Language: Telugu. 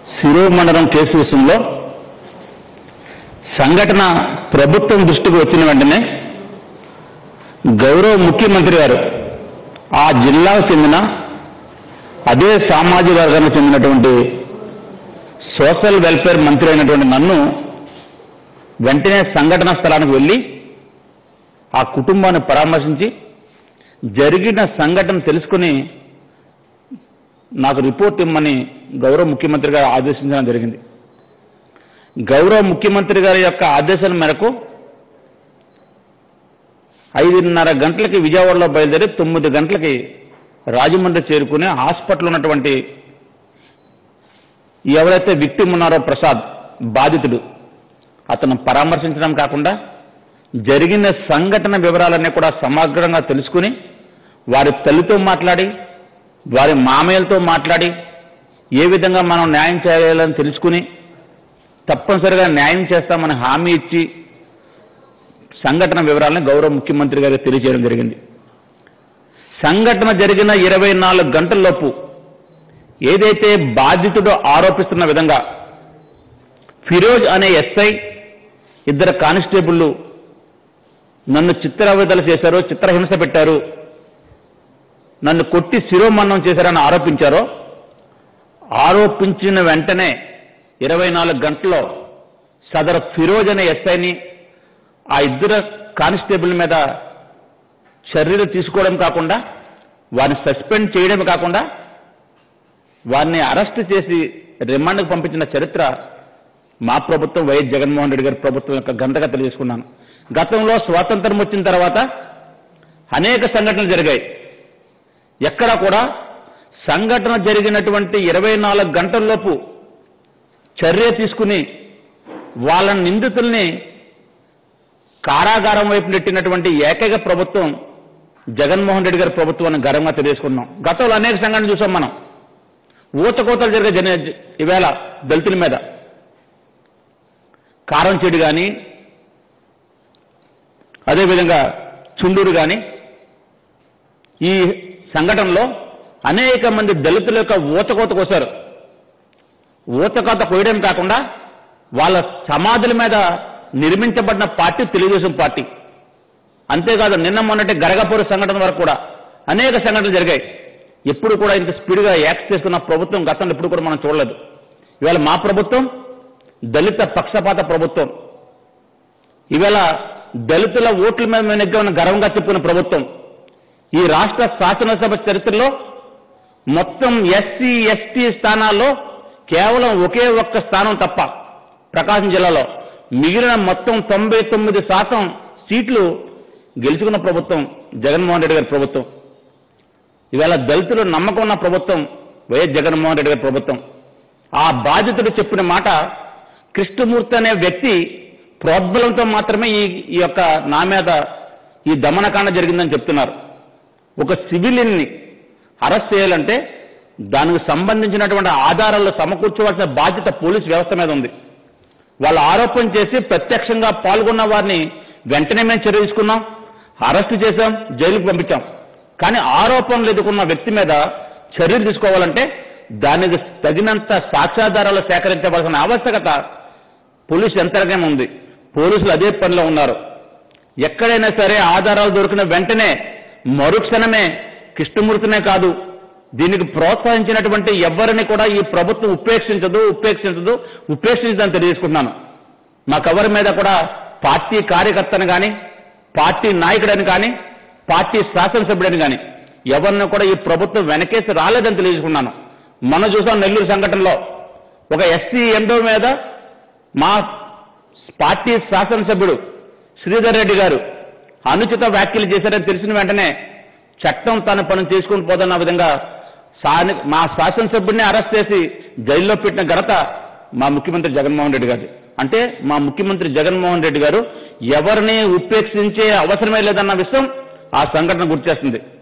శిరూర్ మండలం కేసు విషయంలో సంఘటన ప్రభుత్వం దృష్టికి వచ్చిన వెంటనే గౌరవ ముఖ్యమంత్రి గారు ఆ జిల్లాకు చెందిన అదే సామాజిక వర్గానికి చెందినటువంటి సోషల్ వెల్ఫేర్ మంత్రి అయినటువంటి నన్ను వెంటనే సంఘటన స్థలానికి వెళ్ళి ఆ కుటుంబాన్ని పరామర్శించి జరిగిన సంఘటన తెలుసుకుని నాకు రిపోర్ట్ ఇమ్మని గౌరవ ముఖ్యమంత్రి గారు ఆదేశించడం జరిగింది గౌరవ ముఖ్యమంత్రి గారి యొక్క ఆదేశాల మేరకు ఐదున్నర గంటలకి విజయవాడలో బయలుదేరి తొమ్మిది గంటలకి రాజమండ్రి చేరుకుని హాస్పిటల్ ఉన్నటువంటి ఎవరైతే విక్టిమ్ ఉన్నారో ప్రసాద్ బాధితుడు అతను పరామర్శించడం కాకుండా జరిగిన సంఘటన వివరాలన్నీ కూడా సమగ్రంగా తెలుసుకుని వారి తల్లితో మాట్లాడి వారి మామయ్యలతో మాట్లాడి ఏ విధంగా మనం న్యాయం చేయాలని తెలుసుకుని తప్పనిసరిగా న్యాయం చేస్తామని హామీ ఇచ్చి సంఘటన వివరాలను గౌరవ ముఖ్యమంత్రి గారికి తెలియజేయడం జరిగింది సంఘటన జరిగిన ఇరవై నాలుగు గంటల్లోపు ఏదైతే బాధితుడు ఆరోపిస్తున్న విధంగా ఫిరోజ్ అనే ఎస్ఐ ఇద్దరు కానిస్టేబుళ్ళు నన్ను చిత్రవిధలు చేశారు చిత్రహింస పెట్టారు నన్ను కొట్టి శిరోమన్నం చేశారని ఆరోపించారో ఆరోపించిన వెంటనే ఇరవై నాలుగు గంటల్లో సదర్ ఫిరోజ్ అనే ఎస్ఐని ఆ ఇద్దరు కానిస్టేబుల్ మీద చర్యలు తీసుకోవడం కాకుండా వారిని సస్పెండ్ చేయడం కాకుండా వారిని అరెస్ట్ చేసి రిమాండ్కు పంపించిన చరిత్ర మా ప్రభుత్వం వైఎస్ జగన్మోహన్ రెడ్డి గారి ప్రభుత్వం యొక్క గంటగా తెలియజేసుకున్నాను గతంలో స్వాతంత్రం వచ్చిన తర్వాత అనేక సంఘటనలు జరిగాయి ఎక్కడా కూడా సంఘటన జరిగినటువంటి ఇరవై నాలుగు గంటల్లోపు చర్య తీసుకుని వాళ్ళ నిందితుల్ని కారాగారం వైపు నెట్టినటువంటి ఏకైక ప్రభుత్వం జగన్మోహన్ రెడ్డి గారి ప్రభుత్వాన్ని గర్వంగా తెలియజేసుకున్నాం గతంలో అనేక సంఘటనలు చూసాం మనం ఊచకోతలు జరిగే జన ఈవేళ దళితుల మీద కారం చెడు కానీ అదేవిధంగా చుండూరు కానీ ఈ సంఘటనలో అనేక మంది దళితుల యొక్క ఊచకోత కోసారు ఊచకోత కోయడం కాకుండా వాళ్ళ సమాధుల మీద నిర్మించబడిన పార్టీ తెలుగుదేశం పార్టీ అంతేకాదు నిన్న మొన్నటి గరగపూర్ సంఘటన వరకు కూడా అనేక సంఘటనలు జరిగాయి ఎప్పుడు కూడా ఇంత స్పీడ్గా యాక్ట్ చేస్తున్న ప్రభుత్వం గతంలో ఎప్పుడు కూడా మనం చూడలేదు ఇవాళ మా ప్రభుత్వం దళిత పక్షపాత ప్రభుత్వం ఇవాళ దళితుల ఓట్ల మీద మేము నెగ్గామని గర్వంగా చెప్పుకున్న ప్రభుత్వం ఈ రాష్ట్ర శాసనసభ చరిత్రలో మొత్తం ఎస్సీ ఎస్టీ స్థానాల్లో కేవలం ఒకే ఒక్క స్థానం తప్ప ప్రకాశం జిల్లాలో మిగిలిన మొత్తం తొంభై తొమ్మిది శాతం సీట్లు గెలుచుకున్న ప్రభుత్వం జగన్మోహన్ రెడ్డి గారి ప్రభుత్వం ఇవాళ దళితులు నమ్మకం ఉన్న ప్రభుత్వం వైఎస్ జగన్మోహన్ రెడ్డి గారి ప్రభుత్వం ఆ బాధితుడు చెప్పిన మాట కృష్ణమూర్తి అనే వ్యక్తి ప్రోద్బలంతో మాత్రమే ఈ ఈ యొక్క నా మీద ఈ దమనకాండ జరిగిందని చెప్తున్నారు ఒక సివిలియన్ని అరెస్ట్ చేయాలంటే దానికి సంబంధించినటువంటి ఆధారాలు సమకూర్చవలసిన బాధ్యత పోలీస్ వ్యవస్థ మీద ఉంది వాళ్ళు ఆరోపణ చేసి ప్రత్యక్షంగా పాల్గొన్న వారిని వెంటనే మేము చర్య తీసుకున్నాం అరెస్ట్ చేశాం జైలుకు పంపించాం కానీ ఆరోపణలు ఎదుర్కొన్న వ్యక్తి మీద చర్యలు తీసుకోవాలంటే దానికి తగినంత సాక్ష్యాధారాలు సేకరించవలసిన ఆవశ్యకత పోలీసు యంత్రాంగం ఉంది పోలీసులు అదే పనిలో ఉన్నారు ఎక్కడైనా సరే ఆధారాలు దొరికిన వెంటనే మరుక్షణమే కృష్ణమూర్తినే కాదు దీనికి ప్రోత్సహించినటువంటి ఎవరిని కూడా ఈ ప్రభుత్వం ఉపేక్షించదు ఉపేక్షించదు ఉపేక్షించదని తెలియజేసుకుంటున్నాను మాకెవరి మీద కూడా పార్టీ కార్యకర్తను కానీ పార్టీ నాయకుడని కానీ పార్టీ శాసనసభ్యుడని కానీ ఎవరిని కూడా ఈ ప్రభుత్వం వెనకేసి రాలేదని తెలియజేసుకున్నాను మొన్న చూసాం నెల్లూరు సంఘటనలో ఒక ఎస్సీ ఎండో మీద మా పార్టీ శాసనసభ్యుడు శ్రీధర్ రెడ్డి గారు అనుచిత వ్యాఖ్యలు చేశారని తెలిసిన వెంటనే చట్టం తన పని చేసుకుని పోదన్న విధంగా సాని మా శాసనసభ్యుడిని అరెస్ట్ చేసి జైల్లో పెట్టిన ఘనత మా ముఖ్యమంత్రి జగన్మోహన్ రెడ్డి గారు అంటే మా ముఖ్యమంత్రి జగన్మోహన్ రెడ్డి గారు ఎవరిని ఉపేక్షించే అవసరమే లేదన్న విషయం ఆ సంఘటన గుర్తు చేస్తుంది